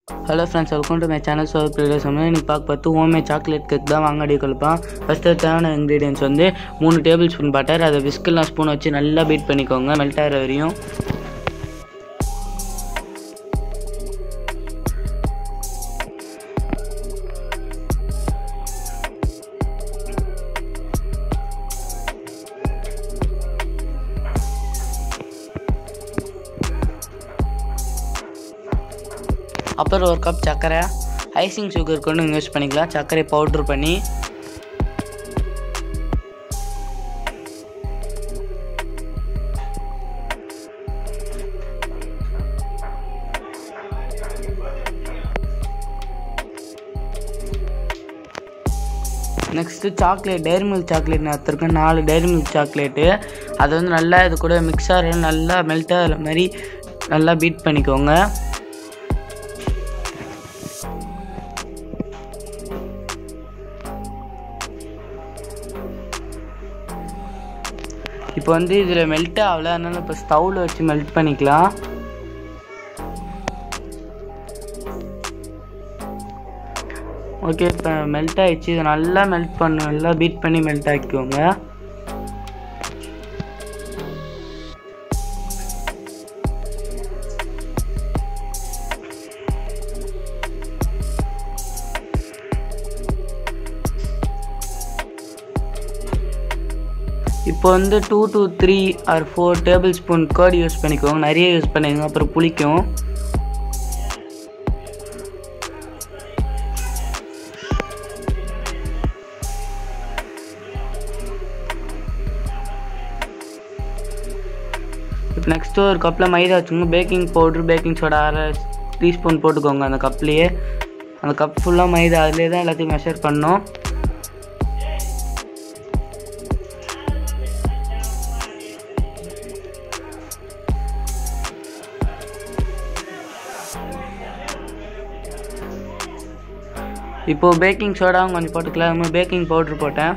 hello friends welcome to my channel சோர் previous வந்து எனக்கு பார்க்க பார்த்து ஹோமே சாக்லேட் கேக் தான் வாங்க அடி கொழுப்பான் ஃபஸ்ட்டு தேவையான இன்க்ரீடியன்ஸ் வந்து மூணு டேபிள் ஸ்பூன் பட்டர் அதை விஸ்கெல்லாம் ஸ்பூன் வச்சு நல்லா பீட் பண்ணிக்கோங்க மெல்ட் ஆகிற வரையும் அப்புறம் ஒரு கப் சர்க்கரை ஐசிங் சுகர் கொண்டு யூஸ் பண்ணிக்கலாம் சர்க்கரை பவுட்ரு பண்ணி next chocolate dairy milk chocolate நான் எடுத்திருக்கேன் நாலு டைரி மில்க் சாக்லேட்டு அதை வந்து நல்லா இது கூட மிக்ஸ் ஆகிற நல்லா மெல்ட் ஆகிற மாதிரி நல்லா பீட் பண்ணிக்கோங்க இப்போ வந்து இதில் மெல்ட் ஆகல அதனால இப்போ ஸ்டவ்வில் வச்சு மெல்ட் பண்ணிக்கலாம் ஓகே இப்போ மெல்ட் ஆயிடுச்சு இதை நல்லா மெல்ட் பண்ணு நல்லா பீட் பண்ணி மெல்ட் ஆக்கிக்கோங்க இப்போ வந்து two to three or four tablespoon curd use பண்ணிக்கோங்க நிறைய யூஸ் பண்ணிக்கோங்க அப்புறம் புளிக்கும் இப்போ நெக்ஸ்ட்டு ஒரு கப்பில் மைதா வச்சுக்கோங்க பேக்கிங் பவுட்ரு பேக்கிங் சோடா அரை டீஸ்பூன் போட்டுக்கோங்க அந்த கப்லேயே அந்த கப் ஃபுல்லாக மைதா அதிலே தான் எல்லாத்தையும் மெஷர் பண்ணணும் இப்போது பேக்கிங் சோடாவும் கொஞ்சம் போட்டுக்கலாம் பேக்கிங் பவுட்ரு போட்டேன்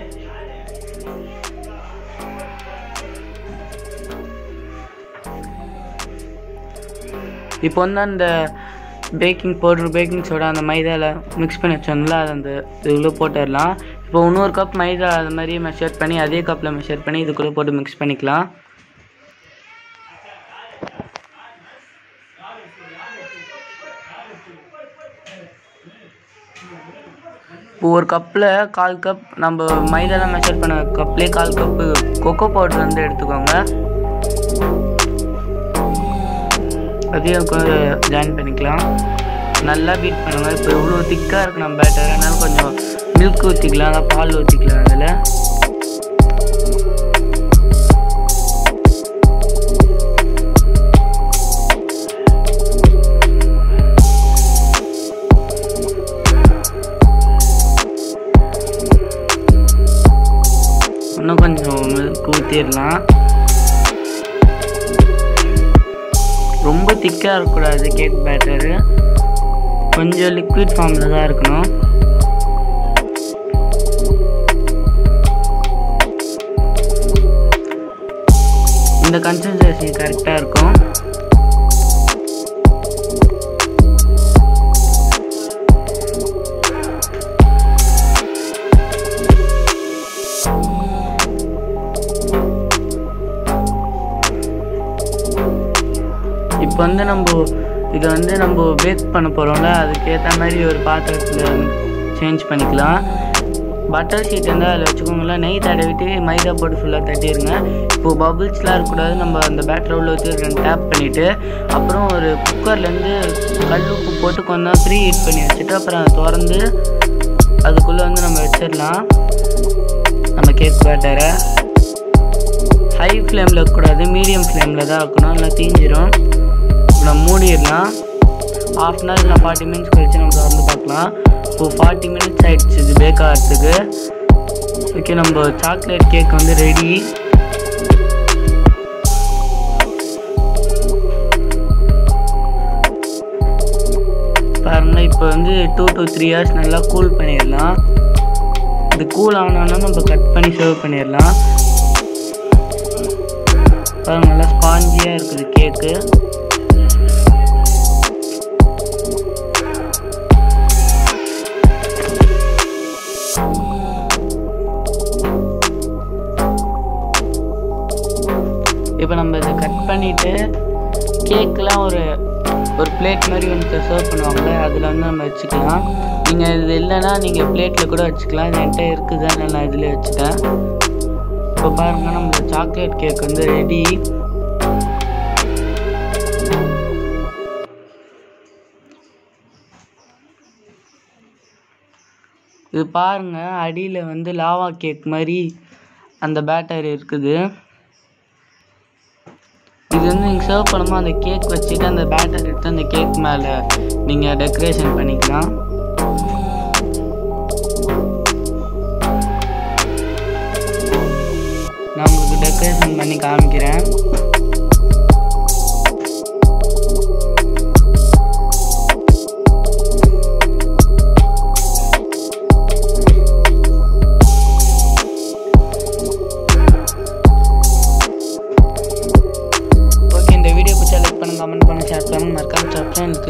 இப்போ வந்து அந்த பேக்கிங் பவுட்ரு பேக்கிங் சோடா அந்த மைதாவில் மிக்ஸ் பண்ணி வச்சோம்ல அது அந்த இதுக்குள்ளே போட்டுடலாம் இப்போ இன்னொரு கப் மைதா அது மாதிரி மெஷர் பண்ணி அதே கப்பில் மெஷர் பண்ணி இதுக்குள்ளே போட்டு மிக்ஸ் பண்ணிக்கலாம் இப்போ ஒரு கப்பில் கால் கப் நம்ம மைதாலாம் மெஷர் பண்ண கப்லேயே கால் கப்பு கொக்கோ பவுடர் வந்து எடுத்துக்கோங்க அதையும் ஜாயின் பண்ணிக்கலாம் நல்லா பீட் பண்ணுங்க இப்போ இவ்வளோ திக்காக இருக்கு நம்ம பேட்டர் அதனால கொஞ்சம் மில்க் ஊற்றிக்கலாம் அதான் பால் ஊற்றிக்கலாம் அதில் இன்னும் கொஞ்சம் மில்க் ஊற்றிடலாம் ரொம்ப திக்காக இருக்கக்கூடாது கேக் பேட்டரு கொஞ்சம் லிக்விட் ஃபார்மில் தான் இருக்கணும் இந்த கன்சிஸ்டன்சி கரெக்டாக இருக்கும் இப்போ வந்து நம்ம இதை வந்து நம்ம பேக் பண்ண போகிறோம்ல அதுக்கேற்ற மாதிரி ஒரு பாத்திரத்தில் சேஞ்ச் பண்ணிக்கலாம் பட்டர் ஷீட் இருந்தால் அதில் வச்சுக்கோங்களேன் நெய் தடவிட்டு மைதா போட்டு ஃபுல்லாக தட்டிடுங்க இப்போது பபுள்ஸ்லாம் இருக்கக்கூடாது நம்ம அந்த பேட்டரை உள்ள வச்சு ரெண்டு டேப் பண்ணிவிட்டு அப்புறம் ஒரு குக்கர்லேருந்து கல் உப்பு போட்டு கொஞ்சம் ப்ரீ ஹீட் பண்ணி வச்சுட்டு அப்புறம் அதை திறந்து அதுக்குள்ளே வந்து நம்ம வச்சிடலாம் நம்ம கேக் பேட்டரை ஹை ஃப்ளேமில் இருக்கக்கூடாது மீடியம் ஃப்ளேமில் தான் இருக்கணும் இல்லை தீஞ்சிரும் நம்ம மூடிடலாம் ஆஃப் அன் ஹவர் இல்லை ஃபார்ட்டி மினிட்ஸ் கழிச்சு நம்ம திறந்து பார்க்கலாம் இப்போ ஃபார்ட்டி மினிட்ஸ் ஆகிடுச்சு இது பேக் ஆகிறதுக்கு ஓகே நம்ம சாக்லேட் கேக் வந்து ரெடி பாருங்க இப்போ வந்து டூ to த்ரீ ஹவர்ஸ் நல்லா கூல் பண்ணிடலாம் இது கூல் ஆனோன்னா நம்ம கட் பண்ணி சர்வ் பண்ணிடலாம் பாருங்க நல்லா ஸ்பாஞ்சியாக இருக்குது கேக்கு பண்ணிவிட்டு கேக்கெலாம் ஒரு ஒரு பிளேட் மாதிரி ஒன்று சர்வ் பண்ணுவாங்கள்ல அதில் வந்து நம்ம வச்சுக்கலாம் நீங்கள் இது இல்லைன்னா நீங்கள் பிளேட்டில் கூட வச்சுக்கலாம் இது என்கிட்ட இருக்குது அதனால நான் இதில் வச்சுட்டேன் இப்போ பாருங்கள் நம்மளோட சாக்லேட் கேக் வந்து ரெடி இது பாருங்க அடியில் வந்து லாவா கேக் மாதிரி அந்த பேட்டர் இருக்குது இது வந்து நீங்கள் சர்வ் பண்ணும்போது அந்த கேக் வச்சுட்டு அந்த பேட்டர் எடுத்து அந்த கேக் மேலே நீங்கள் டெக்கரேஷன் பண்ணிக்கலாம் நான் உங்களுக்கு டெக்கரேஷன் பண்ணி காமிக்கிறேன் ஓகே இந்த வீடியோ பிடிச்சா லைக் பண்ணுங்க கமெண்ட் பண்ணுங்க ஷேர் பண்ணுங்க மறக்காம சப்ஸ்கிரைப்